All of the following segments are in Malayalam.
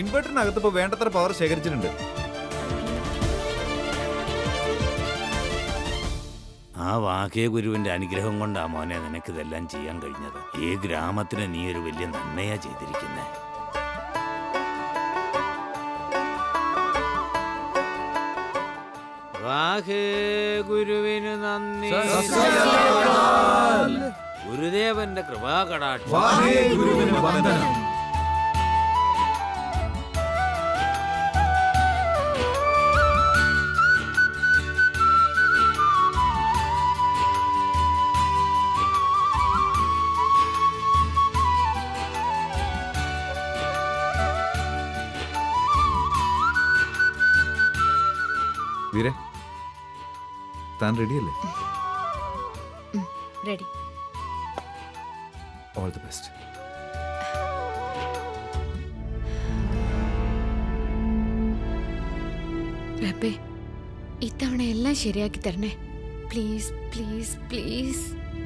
ഇൻവെർട്ടറിനകത്ത് ഇപ്പൊ വേണ്ടത്ര പവർ ശേഖരിച്ചിട്ടുണ്ട് ആ വാകേ ഗുരുവിന്റെ അനുഗ്രഹം കൊണ്ടാ മോനെ നിനക്കിതെല്ലാം ചെയ്യാൻ കഴിഞ്ഞത് ഈ ഗ്രാമത്തിന് നീ ഒരു വലിയ നന്മയാ ചെയ്തിരിക്കുന്നേ വാഹേ ഗുരുവിന് നന്ദി ഗുരുദേവന്റെ കൃപാകടാക്ഷം വീരെ താൻ റെഡിയല്ലേ റെഡി ഓൾ ദി ബെസ്റ്റ് റബ്ബേ ഇത്തവണ എല്ലാം ശരിയാക്കി തരണേ പ്ലീസ് പ്ലീസ് പ്ലീസ്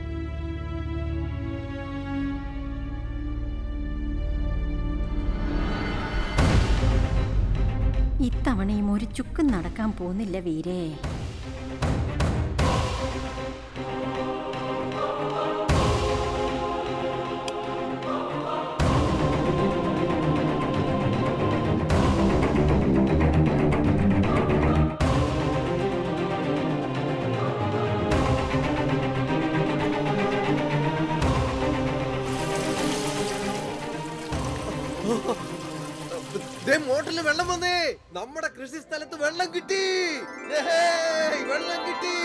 ഇത്തവണയും ഒരു ചുക്കും നടക്കാൻ പോകുന്നില്ല വീരേ മോട്ടറിൽ വെള്ളം വന്നേ നമ്മുടെ കൃഷി സ്ഥലത്ത് വെള്ളം കിട്ടി ഏഹേയ്, വെള്ളം കിട്ടി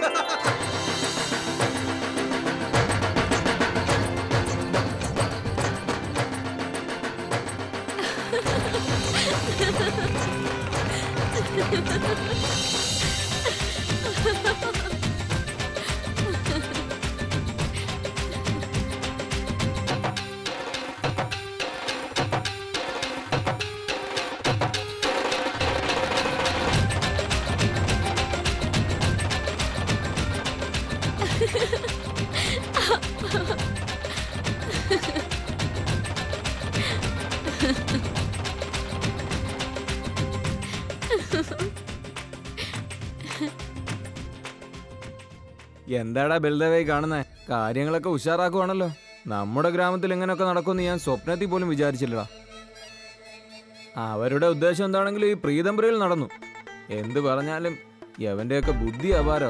എന്താടാ ബലദേവായി കാണുന്നേ കാര്യങ്ങളൊക്കെ ഉഷാറാക്കുവാണല്ലോ നമ്മുടെ ഗ്രാമത്തിൽ ഇങ്ങനെയൊക്കെ നടക്കുമെന്ന് ഞാൻ സ്വപ്നത്തിൽ പോലും വിചാരിച്ചില്ലടാ അവരുടെ ഉദ്ദേശം എന്താണെങ്കിലും ഈ പ്രീതംപുരയിൽ നടന്നു എന്ത് പറഞ്ഞാലും എവന്റെയൊക്കെ ബുദ്ധി അപാരോ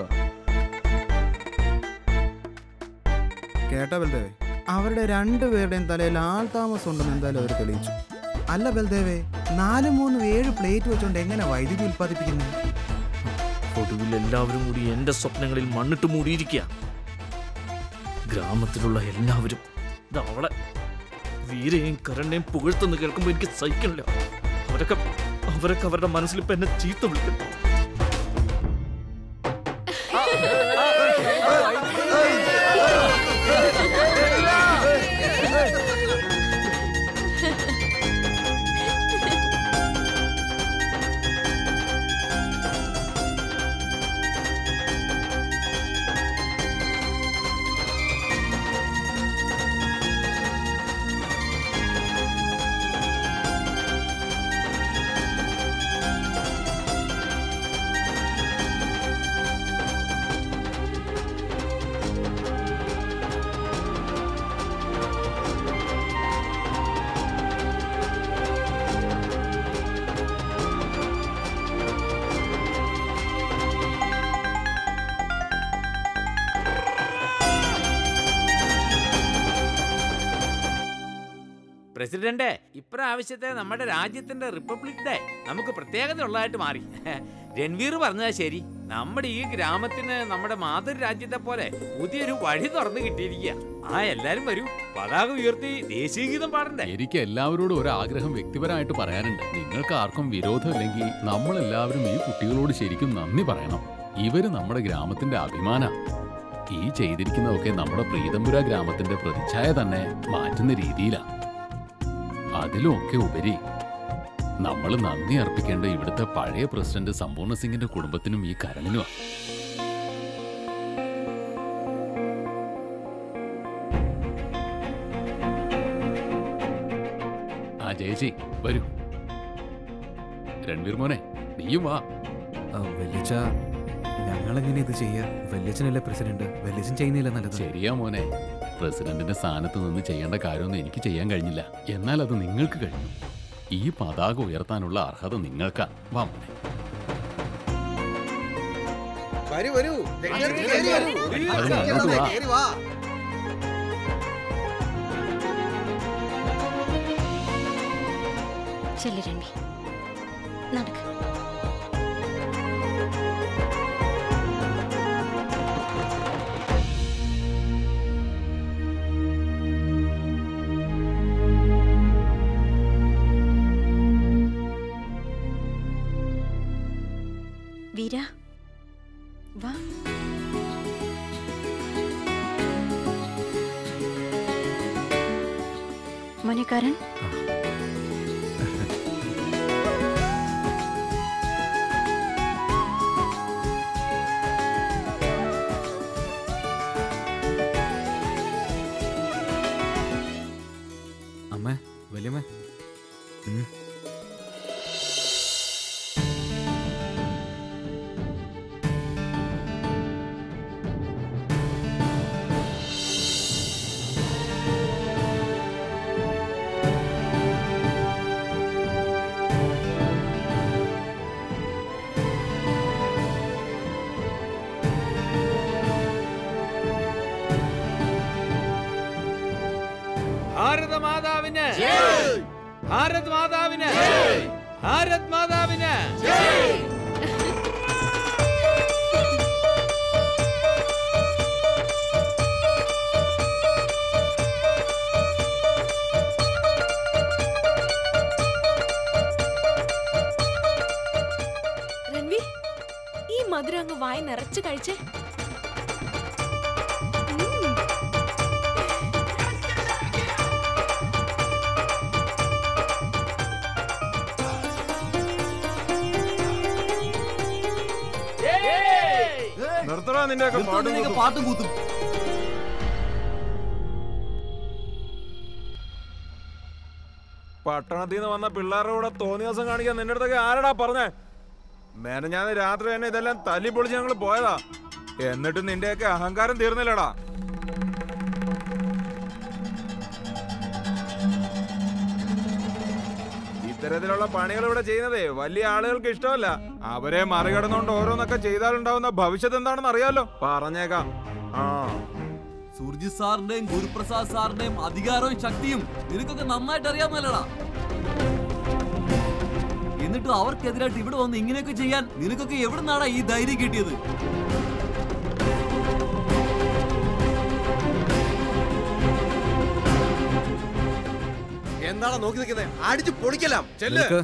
കേട്ടോ ബൽദേവേ അവരുടെ രണ്ടുപേരുടെയും തലയിൽ ആൾ താമസം ഉണ്ടെന്ന് എന്തായാലും അവർ തെളിയിച്ചു അല്ല ബൽദേവേ നാലും മൂന്നും ഏഴ് പ്ലേറ്റ് വെച്ചുകൊണ്ട് എങ്ങനെ വൈദ്യുതി ഉൽപ്പാദിപ്പിക്കുന്നു ഒടുവിൽ എല്ലാവരും കൂടി എന്റെ സ്വപ്നങ്ങളിൽ മണ്ണിട്ട് മൂടിയിരിക്കുക ഗ്രാമത്തിലുള്ള എല്ലാവരും ദാ അവളെ വീരയും കരണിനെയും പുകഴ്ത്തുന്ന കേൾക്കുമ്പോൾ എനിക്ക് സഹിക്കണില്ല അവരൊക്കെ അവരൊക്കെ അവരുടെ മനസ്സിൽ ഇപ്പൊ എന്നെ ചീത്ത വിളിക്കും പ്രസിഡന്റ് ഇപ്രാവശ്യത്തെ നമ്മുടെ രാജ്യത്തിന്റെ റിപ്പബ്ലിക് ഡേ നമുക്ക് പ്രത്യേകത ഉള്ളതായിട്ട് മാറി രൺവീർ പറഞ്ഞതാ ശരി നമ്മുടെ ഈ ഗ്രാമത്തിന് നമ്മുടെ മാതൃരാജ്യത്തെ പോലെ പുതിയൊരു വഴി തുറന്നു കിട്ടിയിരിക്കുക ആ എല്ലാരും വരൂ പതാക ഉയർത്തി ദേശീയ ഗീതം പാടണ്ടേ എനിക്ക് എല്ലാവരോടും ഒരു ആഗ്രഹം വ്യക്തിപരമായിട്ട് പറയാനുണ്ട് നിങ്ങൾക്ക് ആർക്കും വിരോധമില്ലെങ്കിൽ നമ്മൾ എല്ലാവരും ഈ കുട്ടികളോട് ശരിക്കും നന്ദി പറയണം ഇവര് നമ്മുടെ ഗ്രാമത്തിന്റെ അഭിമാന ഈ ചെയ്തിരിക്കുന്നതൊക്കെ നമ്മുടെ പ്രീതംപുര ഗ്രാമത്തിന്റെ പ്രതിച്ഛായ തന്നെ മാറ്റുന്ന രീതിയിലാണ് അതിലും ഒക്കെ ഉപരി നമ്മൾ നന്ദി അർപ്പിക്കേണ്ട ഇവിടുത്തെ പഴയ പ്രസിഡന്റ് സമ്പൂർണ്ണ സിംഗിന്റെ കുടുംബത്തിനും ഈ കരണിനുമാണ് ആ ജയജി വരൂ രൺവീർ മോനെ നീയും വാ വല്യച്ച ഞങ്ങളെങ്ങനെ ഇത് ചെയ്യാ വല്യച്ചനല്ലേ പ്രസിഡന്റ് വല്യച്ചൻ ചെയ്യുന്നില്ല നല്ലത് ശരിയാ മോനെ പ്രസിഡന്റിന്റെ സ്ഥാനത്ത് നിന്ന് ചെയ്യേണ്ട കാര്യമൊന്നും എനിക്ക് ചെയ്യാൻ കഴിഞ്ഞില്ല എന്നാൽ അത് നിങ്ങൾക്ക് കഴിഞ്ഞു ഈ പതാക ഉയർത്താനുള്ള അർഹത നിങ്ങൾക്കാ വാ മോനെ വരൂ വരൂ രംഗത്ത് കേറി വരൂ. അത് മുന്നോട്ട് വാ. കേറി വാ ചെല്ലു രൺവി നടക്ക് വീര വാ മോനെക്കാരൻ അമ്മേ വലിയമ്മേ ഉം. ഭാരത മാതാവിന് ഭാരത് മാതാവിന് ഭാരത് മാതാവിന് രൺവി ഈ മധുരം അങ്ങ് വായി നിറച്ച് കഴിച്ചേ ഉം. നിർത്തടാ നിന്റെയൊക്കെ പാട്ടും കൂത്തും. പാട്ടും കൂത്തും പട്ടണത്തിൽ നിന്ന് വന്ന പിള്ളേരുടെ കൂടെ തോന്നിയ ദിവസം കാണിക്കാൻ നിന്റെ അടുത്തൊക്കെ ആരടാ പറഞ്ഞേ ഞാൻ രാത്രി തന്നെ ഇതെല്ലാം തല്ലി പൊളിച്ച് ഞങ്ങൾ പോയതാ എന്നിട്ട് നിന്റെയൊക്കെ അഹങ്കാരം തീർന്നില്ലടാ ഇത്തരത്തിലുള്ള പണികൾ ഇവിടെ ചെയ്യുന്നതേ വലിയ ആളുകൾക്ക് ഇഷ്ടമല്ല അവരെ മറികടന്നുകൊണ്ട് ഓരോന്നൊക്കെ ചെയ്താലുണ്ടാവുന്ന ഭവിഷ്യത്ത് എന്താണെന്ന് അറിയാലോ പറഞ്ഞേക്കാം ആ സുർജി സാറിന്റെയും ഗുരുപ്രസാദ് സാറിന്റെയും അധികാരവും ശക്തിയും നിനക്കൊക്കെ നന്നായിട്ട് അറിയാവുന്നല്ലടാ എന്നിട്ട് അവർക്കെതിരായിട്ട് ഇവിടെ വന്ന് ഇങ്ങനെയൊക്കെ ചെയ്യാൻ നിനക്കൊക്കെ എവിടെ നിന്നാടാ ഈ ധൈര്യം കിട്ടിയത് എന്താണ് നോക്കി നിൽക്കുന്നത് അടിച്ചു പൊളിക്കലാം ചെല്ല് നിൽക്ക്.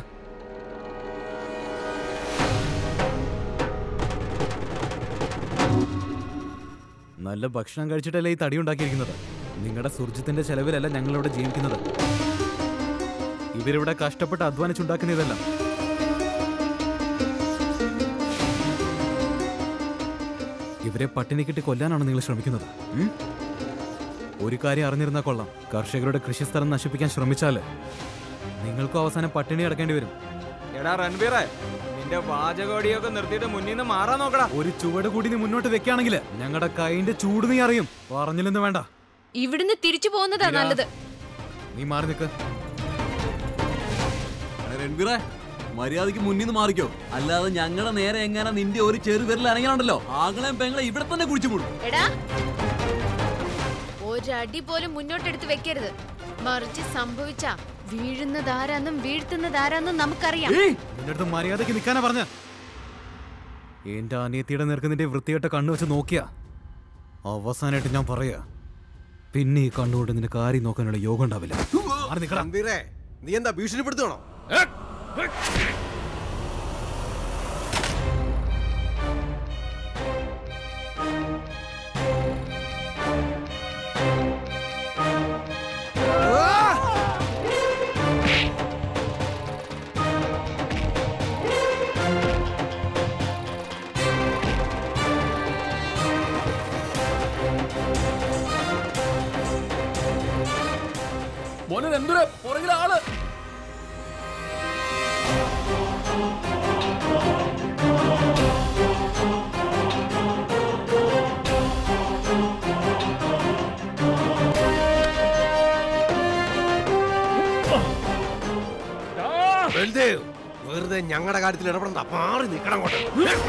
നല്ല ഭക്ഷണം കഴിച്ചിട്ടല്ലേ ഈ തടി ഉണ്ടാക്കിയിരിക്കുന്നത് നിങ്ങളുടെ സുർജിത്തിന്റെ ചെലവിലല്ല ഞങ്ങളിവിടെ ജീവിക്കുന്നത് ഇവരിവിടെ കഷ്ടപ്പെട്ട് അധ്വാനിച്ചുണ്ടാക്കുന്ന ഇതെല്ലാം ഇവരെ പട്ടിണി കിട്ടി കൊല്ലാനാണ് നിങ്ങൾ ശ്രമിക്കുന്നത് ഉം? ഒരു കാര്യം അറിഞ്ഞിരുന്നാൽ കൊള്ളാം കർഷകരുടെ കൃഷിസ്ഥലം നശിപ്പിക്കാൻ ശ്രമിച്ചാല് നിങ്ങൾക്കും അവസാനം പട്ടിണി അടക്കേണ്ടി വരും എടാ റൺബീറേ നിന്റെ വാചകോടിയൊക്കെ നിർത്തിയിട്ട് മുന്നിൽ നിന്ന് മാറാൻ നോക്കടാ ഒരു ചുവട് കൂടി നീ മുന്നോട്ട് വെക്കുകയാണെങ്കിൽ ഞങ്ങളുടെ കൈന്റെ ചൂട് നീ അറിയും പറഞ്ഞില്ലെന്ന് വേണ്ട ഇവിടുന്ന് തിരിച്ചു പോകുന്നതാ ഇതാ. നല്ലത് നീ മാറി നിൽക്ക് രൺവീറെ മര്യാദക്ക് മുന്നിൽ നിന്ന് മാറിക്കോ അല്ലാതെ ഞങ്ങളുടെ നേരെ എങ്ങനെ നിന്റെ ഒരു ചെറുപേരിൽ ഇറങ്ങാനുണ്ടല്ലോ ആങ്ങളെയും പെങ്ങളെ ഇവിടെ തന്നെ കുഴിച്ചു മൂടും എടാ ഒരടി പോലും മുന്നോട്ടെടുത്ത് വെക്കരുത് മറിച്ച് സംഭവിച്ച വീഴുന്നതാരാന്നും വീഴ്ത്തുന്നതാരാന്നും നമുക്കറിയാം നിന്റെ അടുത്ത് മര്യാദക്ക് നിൽക്കാനാ പറഞ്ഞ എന്റെ അനിയത്തിയുടെ നേർക്ക് നിന്റെ വൃത്തികെട്ട കണ്ണു വെച്ച് നോക്കിയാ അവസാനമായിട്ട് ഞാൻ പറയാ പിന്നെ ഈ കണ്ണുകൊണ്ട് നിനക്ക് ആരെയും നോക്കാനുള്ള യോഗം ഉണ്ടാവില്ല മാറി നിൽക്കടാ ഗംഭീരേ നീ എന്താ ഭീഷണിപ്പെടുത്തണോ മോനെ എന്തൊരു പുറകിലെ ആള് വെറുതെ ഞങ്ങളുടെ കാര്യത്തിൽ ഇടപെടണ്ട മാറി നിൽക്കണം അങ്ങോട്ട്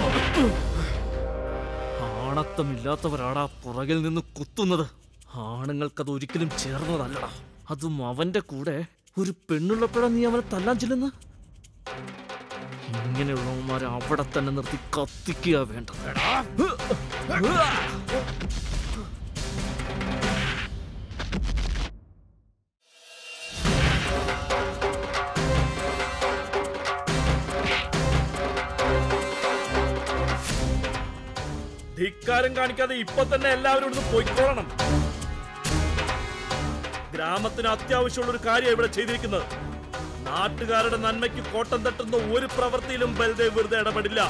ആണത്തമില്ലാത്തവരാടാ പുറകിൽ നിന്ന് കുത്തുന്നത് ആണുങ്ങൾക്കത് ഒരിക്കലും ചേർന്നതല്ലടാ അതും അവന്റെ കൂടെ ഒരു പെണ്ണുള്ളപ്പോഴാ നീ അവനെ തല്ലാൻ ചെല്ലുന്ന ഇങ്ങനെയുള്ളവന്മാരെ അവിടെ തന്നെ നിർത്തി കത്തിക്കുക വേണ്ട ധിക്കാരം കാണിക്കാതെ ഇപ്പൊ തന്നെ എല്ലാവരും ഇവിടുന്ന് പോയിക്കോളണം ഗ്രാമത്തിന് അത്യാവശ്യമുള്ള ഒരു കാര്യം ഇവിടെ ചെയ്തിരിക്കുന്നത് നാട്ടുകാരുടെ നന്മയ്ക്ക് കോട്ടം തട്ടുന്ന ഒരു പ്രവൃത്തിയിലും ബൽദേവ് വെറുതെ ഇടപെടില്ല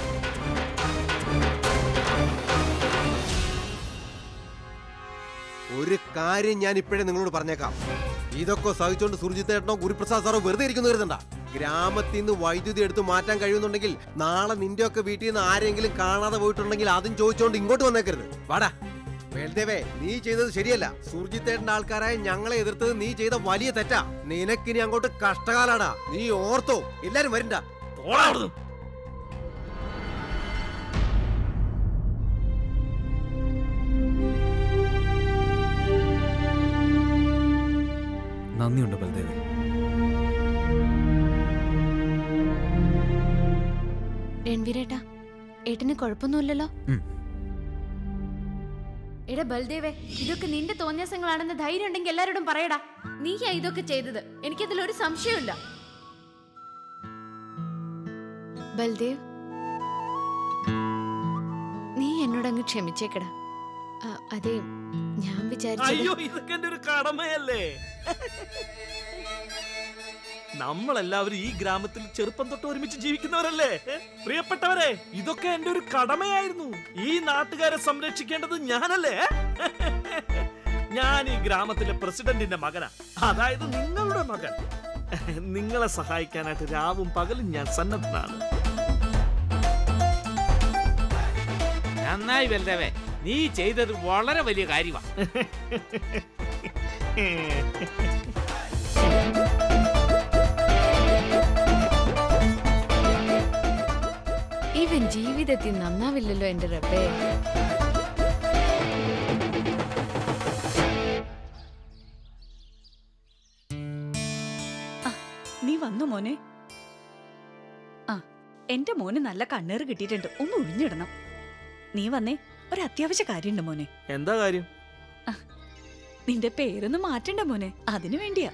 ഒരു കാര്യം ഞാൻ ഇപ്പോഴേ നിങ്ങളോട് പറഞ്ഞേക്കാം ഇതൊക്കെ സഹിച്ചുകൊണ്ട് സുർജിത്തേട്ടനോ ഗുരുപ്രസാദ് സാറോ വെറുതെ ഇരിക്കുന്നു കരുതണ്ട ഗ്രാമത്തിൽ നിന്ന് വൈദ്യുതി എടുത്ത് മാറ്റാൻ കഴിയുന്നുണ്ടെങ്കിൽ നാളെ നിന്റെ ഒക്കെ വീട്ടിൽ നിന്ന് ആരെങ്കിലും കാണാതെ പോയിട്ടുണ്ടെങ്കിൽ അതും ചോദിച്ചുകൊണ്ട് ഇങ്ങോട്ട് വന്നേക്കരുത് വാടാ വേൽദേവേ നീ ചെയ്തത് ശരിയല്ല സുർജിത്തേട്ടന്റെ ആൾക്കാരായ ഞങ്ങളെ എതിർത്തത് നീ ചെയ്ത വലിയ തെറ്റാ നിനക്കിനി അങ്ങോട്ട് കഷ്ടകാലാടാ നീ ഓർത്തോ എല്ലാരും വരണ്ട നന്ദിയുണ്ട് ബൽദേവേ രൺവീരേട്ടാ ഏട്ടന് കുഴപ്പമൊന്നുമില്ലല്ലോ ഉം. എടാ ബൽദേവേ ഇതൊക്കെ നിന്റെ തോന്നിയാസങ്ങളാണെന്ന് ധൈര്യം ഉണ്ടെങ്കിൽ എല്ലാരോടും പറയടാ നീയാ ഇതൊക്കെ ചെയ്തത് എനിക്കതിൽ ഒരു സംശയമില്ല ബൽദേവ് നീ എന്നോടങ്ങ് ക്ഷമിച്ചേക്കടാ ആ, അതെ ഞാൻ വിചാരിച്ചു അയ്യോ ഇതൊക്കെ എന്റെ ഒരു കടമയല്ലേ നമ്മളെല്ലാവരും ഈ ഗ്രാമത്തിൽ ചെറുപ്പം തൊട്ട് ഒരുമിച്ച് ജീവിക്കുന്നവരല്ലേ ഏ? പ്രിയപ്പെട്ടവരെ ഇതൊക്കെ എന്റെ ഒരു കടമയായിരുന്നു ഈ നാട്ടുകാരെ സംരക്ഷിക്കേണ്ടത് ഞാനല്ലേ ഞാൻ ഈ ഗ്രാമത്തിലെ പ്രസിഡന്റിന്റെ മകനാ അതായത് നിങ്ങളുടെ മകൻ നിങ്ങളെ സഹായിക്കാനായിട്ട് രാവും പകലും ഞാൻ സന്നദ്ധനാണ് നന്നായി ബൽദേവേ നീ ചെയ്തത് വളരെ വലിയ കാര്യമാണ് ഇവൻ ജീവിതത്തിൽ നന്നാവില്ലല്ലോ എന്റെ റബ്ബേ നീ വന്നു മോനെ ആ എന്റെ മോന് നല്ല കണ്ണേറ് കിട്ടിയിട്ടുണ്ട് ഒന്ന് ഒഴിഞ്ഞിടണം നീ വന്നേ ഒരു അത്യാവശ്യ കാര്യമുണ്ട് മോനെ എന്താ കാര്യം നിന്റെ പേരൊന്ന് മാറ്റണ്ട മോനെ അതിനു വേണ്ടിയാ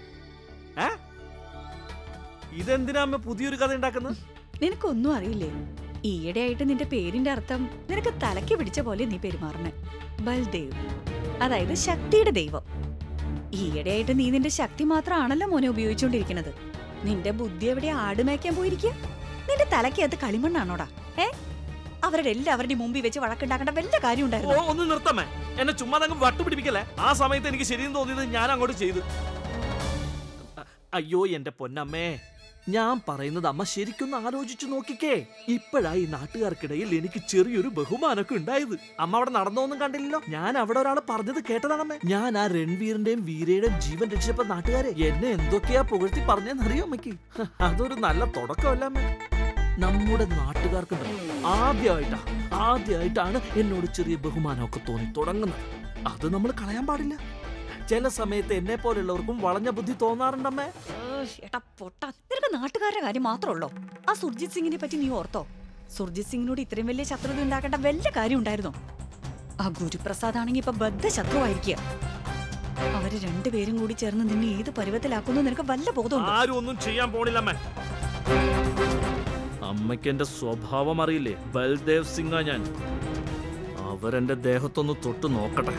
ഇതെന്തിനാ അമ്മ പുതിയൊരു കഥ ഉണ്ടാക്കുന്നത് നിനക്കൊന്നും അറിയില്ലേ ഈയിടെയായിട്ട് നിന്റെ പേരിന്റെ അർത്ഥം നിനക്ക് തലയ്ക്ക് പിടിച്ച പോലെ നീ പെരുമാറണേ ബൽദേവ് അതായത് ശക്തിയുടെ ദൈവം ഈയിടെയായിട്ട് നീ നിന്റെ ശക്തി മാത്രമാണല്ലോ മോനെ ഉപയോഗിച്ചുകൊണ്ടിരിക്കുന്നത് നിന്റെ ബുദ്ധി എവിടെ ആട് മേയ്ക്കാൻ പോയിരിക്കുക നിന്റെ തലയ്ക്കകത്ത് കളിമണ്ണാണോടാ ഏ അവരുടെ എല്ലാവരുടെയും മുമ്പിൽ വെച്ച് വഴക്കുണ്ടാക്കേണ്ട വല്ല കാര്യം ഓ ഉണ്ടായിരുന്നു ഒന്ന് നിർത്തമ്മേ എന്നെ ചുമ്മാ അങ്ങ് വട്ടുപിടിപ്പിക്കല്ലേ ആ സമയത്ത് എനിക്ക് ശരിയെന്ന് തോന്നിയത് ഞാൻ അങ്ങോട്ട് ചെയ്തു അ- അയ്യോ എന്റെ പൊന്നമ്മേ ഞാൻ പറയുന്നത് അമ്മ ശരിക്കൊന്ന് ആലോചിച്ചു നോക്കിക്കേ ഇപ്പോഴായി നാട്ടുകാർക്കിടയിൽ എനിക്ക് ചെറിയൊരു ബഹുമാനമൊക്കെ ഉണ്ടായത് അമ്മ അവിടെ നടന്നൊന്നും കണ്ടില്ലല്ലോ ഞാൻ അവിടെ ഒരാൾ പറഞ്ഞത് കേട്ടതാണമ്മേ ഞാൻ ആ രൺവീറിന്റെയും വീരയുടെയും ജീവൻ രക്ഷിച്ചപ്പോ നാട്ടുകാരെ എന്നെ എന്തൊക്കെയാ പുകഴ്ത്തി പറഞ്ഞെന്ന് അറിയോ അമ്മയ്ക്ക് ഹ, അതൊരു നല്ല തുടക്കമല്ല അമ്മേ നമ്മുടെ നാട്ടുകാർക്കുണ്ടല്ലോ ആദ്യമായിട്ടാ ആദ്യമായിട്ടാണ് എന്നോട് ചെറിയ ബഹുമാനമൊക്കെ തോന്നി തുടങ്ങുന്നത് അത് നമ്മൾ കളയാൻ പാടില്ല ചില സമയത്ത് എന്നെ പോലുള്ളവർക്കും വളഞ്ഞ ബുദ്ധി തോന്നാറുണ്ടമ്മേ എടാ പൊട്ട നിനക്ക് നാട്ടുകാരുടെ കാര്യം മാത്രമല്ലോ ആ സുർജിത് സിംഗിനെ പറ്റി നീ ഓർത്തോ സുർജിത് സിംഗിനോട് ഇത്രയും വലിയ ശത്രുത ഉണ്ടാക്കേണ്ട വല്ല കാര്യം ഉണ്ടായിരുന്നോ ആ ഗുരുപ്രസാദ് ആണെങ്കിൽ ഇപ്പൊ ബദ്ധ ശത്രുവായിരിക്കുക അവര് രണ്ടുപേരും കൂടി ചേർന്ന് നിന്നെ ഏത് പരുവത്തിലാക്കുന്നു നിനക്ക് വല്ല ബോധമുണ്ടോ ആരും ഒന്നും ചെയ്യാൻ പോണില്ലമ്മേ അമ്മയ്ക്ക് എന്റെ സ്വഭാവം അറിയില്ലേ ബൽദേവ് സിംഗാ ഞാൻ അവരെന്റെ ദേഹത്തൊന്ന് തൊട്ട് നോക്കട്ടെ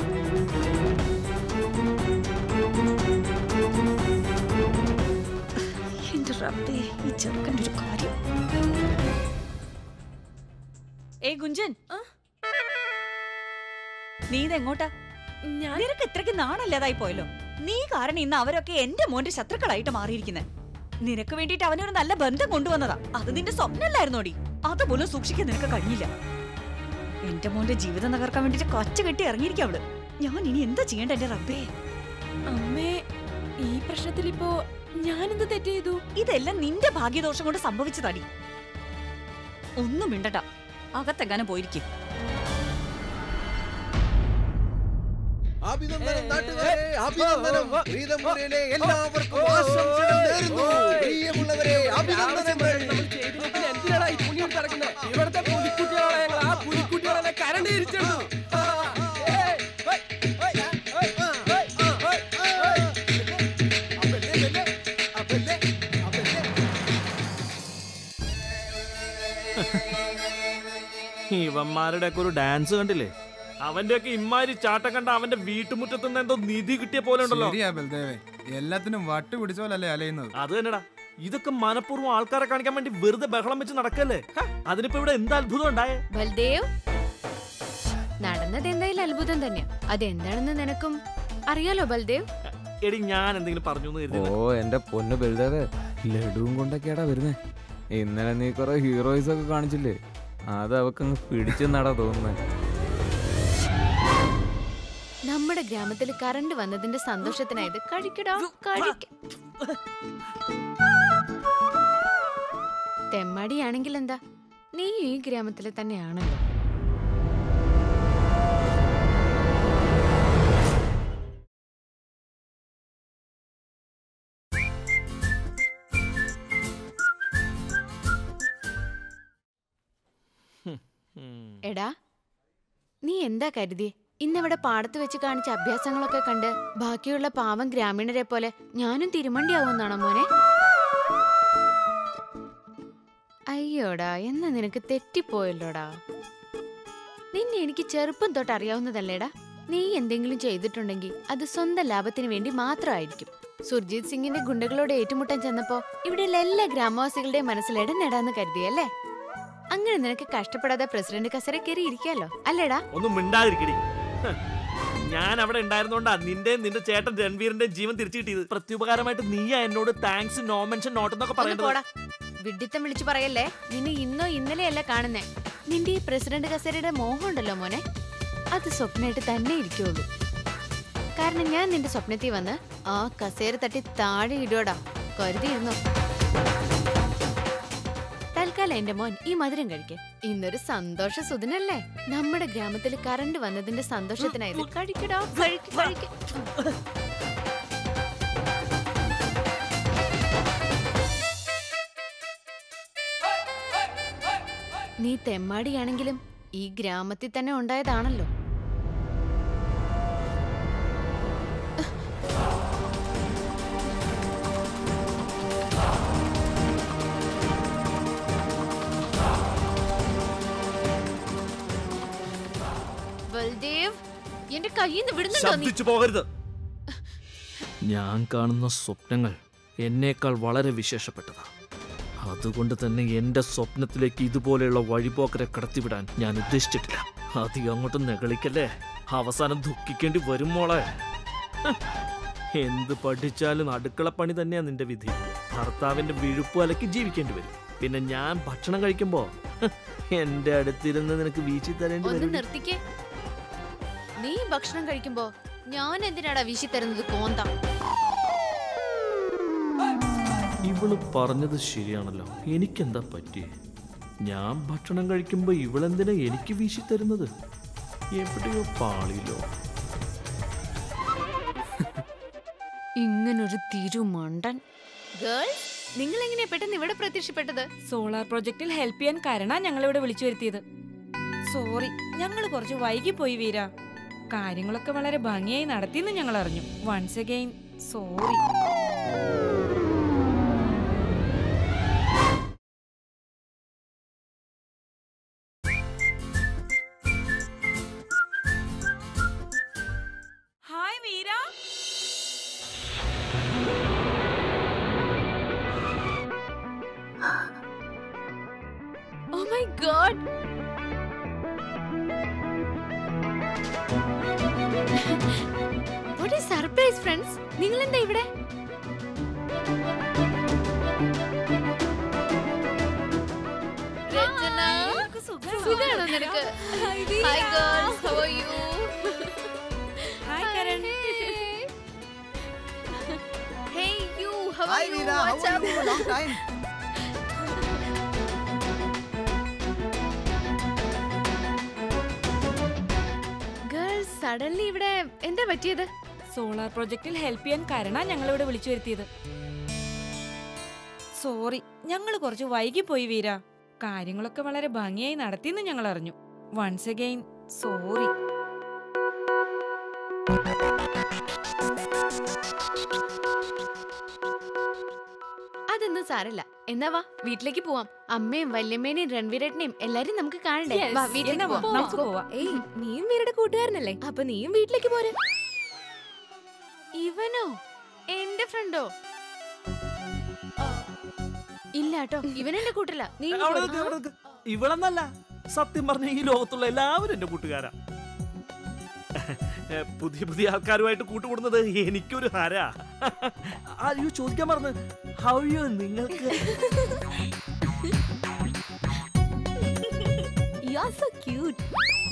എന്റെ റബ്ബേ ഈ ചെറുക്കൻ്റെ ഒരു കാര്യം ഏ ഗുഞ്ചൻ നീ ഇതെങ്ങോട്ടാ നിനക്ക് ഇത്രയ്ക്ക് നാണല്ലാതായി പോയല്ലോ നീ കാരണം ഇന്ന് അവരൊക്കെ എന്റെ മോന്റെ ശത്രുക്കളായിട്ട് മാറിയിരിക്കുന്നെ നിനക്ക് വേണ്ടിയിട്ട് അവനൊരു നല്ല ബന്ധം കൊണ്ടുവന്നതാ അത് നിന്റെ സ്വപ്നമല്ലായിരുന്നോടി അതുപോലും സൂക്ഷിക്കാൻ നിനക്ക് കഴിഞ്ഞില്ല എന്റെ മോന്റെ ജീവിതം തകർക്കാൻ വേണ്ടിട്ട് കൊച്ച കെട്ടി ഇറങ്ങിയിരിക്കും അവള് ഞാൻ ഇനി എന്താ ചെയ്യേണ്ട എന്റെ റബ്ബേ അമ്മേ ഈ പ്രശ്നത്തിൽ ഇപ്പോ ഞാനെന്ത് തെറ്റ് ചെയ്തു ഇതെല്ലാം നിന്റെ ഭാഗ്യദോഷം കൊണ്ട് സംഭവിച്ചതടി ഒന്നും മിണ്ടണ്ട അകത്തെങ്ങാനും പോയിരിക്കും അഭിനന്ദനം നാട്ടുകാരെ അഭിനന്ദനം പ്രീതംപുരയിലെ എല്ലാവർക്കും ആശംസകൾ നേരുന്നു പ്രിയമുള്ളവരെ അഭിനന്ദനങ്ങൾ എന്തിനാണ് ഈ പുണ്യം കിടക്കുന്നത് ഇവിടുത്തെ പുലിക്കുട്ടികളെ ഞങ്ങൾ ആ പുലിക്കുട്ടികളെ കരണ്ട് തിരിച്ചെടുത്തു ഇവന്മാരുടെ ഒക്കെ ഒരു ഡാൻസ് കണ്ടില്ലേ അവന്റെ ഒക്കെ ഇമ്മാരി ചാട്ടം കണ്ട അവന്റെ വീട്ടുമുറ്റത്ത് നിന്ന് എന്തോ നിധി കിട്ടിയ പോലെ ഉണ്ടല്ലോ ശരിയാ ബൽദേവേ എല്ലാത്തിനും വട്ട് പിടിച്ച പോലല്ലേ അലയുന്നത് അത് തന്നെടാ ഇതൊക്കെ മനഃപൂർവ്വം ആൾക്കാരെ കാണിക്കാൻ വേണ്ടി വെറുതെ ബഹളം വെച്ച് നടക്കല്ലേ ഹ, അതിനിപ്പോ ഇവിടെ എന്ത് അത്ഭുതം ഉണ്ടായേ ബൽദേവ് നടന്നത് എന്തായാലും അത്ഭുതം തന്നെയാ അതെന്താണെന്ന് നിനക്കും അറിയാലോ ബൽദേവ് എടി ഞാൻ എന്തെങ്കിലും പറഞ്ഞു എന്ന് കരുതി ഓ എന്റെ പൊന്ന് ബൽദേവേ ലഡുവും കൊണ്ടൊക്കെയാടാ വരുന്നേ ഇന്നലെ നീ കുറെ ഹീറോയിസ് ഒക്കെ കാണിച്ചില്ലേ അത് അവക്കങ്ങ് പിടിച്ചു നടാ തോന്നുന്നേ നമ്മുടെ ഗ്രാമത്തിൽ കറണ്ട് വന്നതിന്റെ സന്തോഷത്തിനായത് കഴിക്കടാ കഴിക്ക തെമ്മാടിയാണെങ്കിൽ എന്താ നീ ഈ ഗ്രാമത്തിലെ തന്നെയാണല്ലോ എടാ നീ എന്താ കരുതിയേ ഇന്നവിടെ പാടത്ത് വെച്ച് കാണിച്ച അഭ്യാസങ്ങളൊക്കെ കണ്ട് ബാക്കിയുള്ള പാവം ഗ്രാമീണരെ പോലെ ഞാനും തിരുമണ്ടിയാവുമെന്നാണോ മോനെ അയ്യോടാ എന്നാ നിനക്ക് തെറ്റിപ്പോയല്ലോടാ നിന്നെ എനിക്ക് ചെറുപ്പം തൊട്ട് അറിയാവുന്നതല്ലേടാ നീ എന്തെങ്കിലും ചെയ്തിട്ടുണ്ടെങ്കിൽ അത് സ്വന്തം ലാഭത്തിന് വേണ്ടി മാത്രമായിരിക്കും സുർജിത് സിംഗിന്റെ ഗുണ്ടകളോട് ഏറ്റുമുട്ടാൻ ചെന്നപ്പോ ഇവിടെയുള്ള എല്ലാ ഗ്രാമവാസികളുടെയും മനസ്സിൽ ഇടനേടാന്ന് കരുതിയല്ലേ അങ്ങനെ നിനക്ക് കഷ്ടപ്പെടാതെ പ്രസിഡന്റ് കസര കയറി ഇരിക്കാലോ അല്ലേടാ ഒന്നും മിണ്ടാതിരിക്കടി ഹ. ഞാൻ അവിടെ ഉണ്ടായിരുന്നോണ്ടാ നിന്റെ നിന്റെ ചേട്ടൻ രൺവീറിന്റെ ജീവൻ തിരിച്ചു കിട്ടിയത് പ്രത്യുപകാരമായിട്ട് നീയാ എന്നോട് താങ്ക്സ് നോ മെൻഷൻ നോട്ട് എന്നൊക്കെ ഒന്ന് പറയേണ്ടത് പോടാ വിഡിത്തം വിളിച്ചു പറയല്ലേ നിന്നെ ഇന്നോ ഇന്നലെയല്ല കാണുന്നേ നിന്റെ ഈ പ്രസിഡന്റ് കസേരയുടെ മോഹം ഉണ്ടല്ലോ മോനെ അത് സ്വപ്നമായിട്ട് തന്നെ ഇരിക്കുള്ളൂ കാരണം ഞാൻ നിന്റെ സ്വപ്നത്തിൽ വന്ന് ആ കസേര തട്ടി താഴെ ഇടോടാ കരുതിയിരുന്നോ തൽക്കാലം എന്റെ മോൻ ഈ മധുരം കഴിക്ക് ഇന്നൊരു സന്തോഷ സുദിനല്ലേ നമ്മുടെ ഗ്രാമത്തിൽ കറണ്ട് വന്നതിന്റെ സന്തോഷത്തിനായത് കഴിക്കടോ കഴിക്ക് കഴിക്ക് നീ തെമ്മാടിയാണെങ്കിലും ഈ ഗ്രാമത്തിൽ തന്നെ ഉണ്ടായതാണല്ലോ ബൽദേവ് എന്റെ കയ്യിൽ നിന്ന് വിടുന്നുണ്ടോ നീ ശബ്ദിച്ചു പോകരുത് ഞാൻ കാണുന്ന സ്വപ്നങ്ങൾ എന്നേക്കാൾ വളരെ വിശേഷപ്പെട്ടതാ അതുകൊണ്ട് തന്നെ എന്റെ സ്വപ്നത്തിലേക്ക് ഇതുപോലെയുള്ള വഴിപോക്കരെ കടത്തിവിടാൻ ഞാൻ ഉദ്ദേശിച്ചിട്ടില്ല അധികം അങ്ങോട്ട് നെകളിക്കല്ലേ അവസാനം ദുഃഖിക്കേണ്ടി വരും മോളെ ഹ്. എന്ത് പഠിച്ചാലും അടുക്കളപ്പണി തന്നെയാ നിന്റെ വിധി ഭർത്താവിന്റെ വിഴുപ്പ് അലക്കി ജീവിക്കേണ്ടി വരും പിന്നെ ഞാൻ ഭക്ഷണം കഴിക്കുമ്പോ ഹ്, എന്റെ അടുത്തിരുന്ന് നിനക്ക് വീശി തരേണ്ടി ഒന്ന് വരും നിർത്തിക്കേ നീ ഭക്ഷണം കഴിക്കുമ്പോ ഞാൻ എന്തിനാടാ വീശി തരുന്നത് കോന്ത ഇവള് പറഞ്ഞത് ശരിയാണല്ലോ എനിക്കെന്താ പറ്റി ഞാൻ ഭക്ഷണം കഴിക്കുമ്പോ ഇവളെന്തിനാ എനിക്ക് വീശി തരുന്നത് എവിടെയോ പാളിയിലോ ഇങ്ങനൊരു തിരുമണ്ടൻ ഗേൾസ് നിങ്ങൾ എങ്ങനെയാ പെട്ടെന്ന് ഇവിടെ പ്രത്യക്ഷപ്പെട്ടത് സോളാർ പ്രൊജക്ടിൽ ഹെൽപ്പ് ചെയ്യാൻ കരണ ഞങ്ങളിവിടെ വിളിച്ചു വരുത്തിയത് സോറി ഞങ്ങൾ കുറച്ച് വൈകിപ്പോയി വീര കാര്യങ്ങളൊക്കെ വളരെ ഭംഗിയായി നടത്തിയെന്ന് ഞങ്ങൾ അറിഞ്ഞു once again sorry hi Veera oh my god what is surprise friends നിങ്ങൾ എന്താ ഇവിടെ രചന സുഖാണോ നിനക്ക് hi girls how are you hi Karan hey you how Hi, Veera. How are you? Long time. Girls suddenly ഇവിടെ എന്താ പറ്റിയത് സോളാർ പ്രൊജക്റ്റിൽ ഹെൽപ്പ് ചെയ്യാൻ കരണ ഞങ്ങളിവിടെ വിളിച്ചു വരുത്തിയത് സോറി ഞങ്ങൾ കുറച്ച് വൈകിപ്പോയി വീര കാര്യങ്ങളൊക്കെ വളരെ ഭംഗിയായി നടത്തിയെന്ന് ഞങ്ങൾ അറിഞ്ഞു വൺസ് അഗെയിൻ സോറി അതൊന്നും സാരല്ല എന്നാ വാ വീട്ടിലേക്ക് പോവാം അമ്മയും വല്യമ്മേനെയും രൺവീരേട്ടനെയും എല്ലാരും നമുക്ക് കാണണ്ടേ Yes. വാ വീട്ടിലേക്ക് എന്നാ വാ, പോവാം. നമുക്ക് പോവാം. ഏയ് നീയും വീരുടെ കൂട്ടുകാരനല്ലേ അപ്പൊ നീയും വീട്ടിലേക്ക് പോരെ ഇവനോ എന്റെ ഫ്രണ്ടോ ഇല്ല കേട്ടോ ഇവനെന്റെ കൂട്ടല്ല നീ ഇങ്ങ് അവിടെ പോര്. നിക്ക്, അവിടെ നിക്ക്. ഇവളെന്നല്ല സത്യം പറഞ്ഞ ഈ ലോകത്തുള്ള എല്ലാവരും എന്റെ കൂട്ടുകാരാ ഏ, പുതിയ പുതിയ ആൾക്കാരുമായിട്ട് കൂട്ടുകൂടുന്നത് എനിക്കൊരു ഹര അയ്യോ ചോദിക്കാൻ മറന്ന് ഹൗയോ നിങ്ങൾക്ക് യു ആർ സോ ക്യൂട്ട്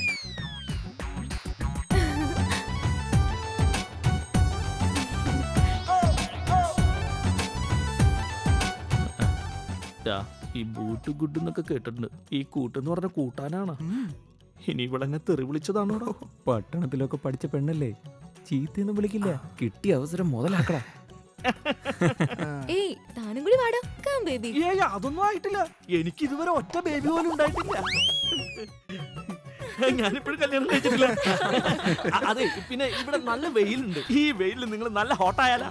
ദാ, ഈ ബൂട്ട് ഗുഡ് എന്നൊക്കെ കേട്ടിട്ടുണ്ട് ഈ കൂട്ടെന്ന് പറഞ്ഞ കൂട്ടാനാണ് ഇനി ഇവളെന്നെ തെറി വിളിച്ചതാണോടോ പട്ടണത്തിലൊക്കെ പഠിച്ച പെണ്ണല്ലേ ചീത്തയൊന്നും വിളിക്കില്ല കിട്ടിയ അവസരം മുതലാക്കടാ ഏയ് താനും കൂടി വാടോ കം ബേബി ഏയ് അതൊന്നും ആയിട്ടില്ല എനിക്ക് ഇതുവരെ ഒറ്റ ബേബി പോലും ഉണ്ടായിട്ടില്ല ഞാനിപ്പോഴും കല്യാണം കഴിച്ചിട്ടില്ല അ- അതെ പിന്നെ ഇവിടെ നല്ല വെയിലുണ്ട് ഈ വെയിലിൽ നിങ്ങൾ നല്ല ഹോട്ടായാലാ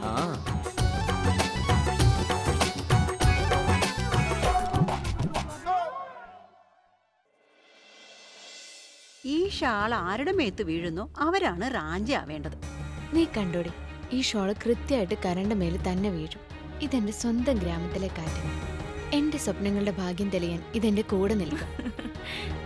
ഈ ഷാൾ ആരുടെ മേത്ത് വീഴുന്നോ അവരാണ് റാഞ്ചി ആവേണ്ടത് നീ കണ്ടോടി ഈ ഷോള് കൃത്യമായിട്ട് കരണ്ട മേല് തന്നെ വീഴും ഇതെന്റെ സ്വന്തം ഗ്രാമത്തിലെ കാറ്റ് എന്റെ സ്വപ്നങ്ങളുടെ ഭാഗ്യം തെളിയാൻ ഇതെന്റെ കൂടെ നിൽക്കും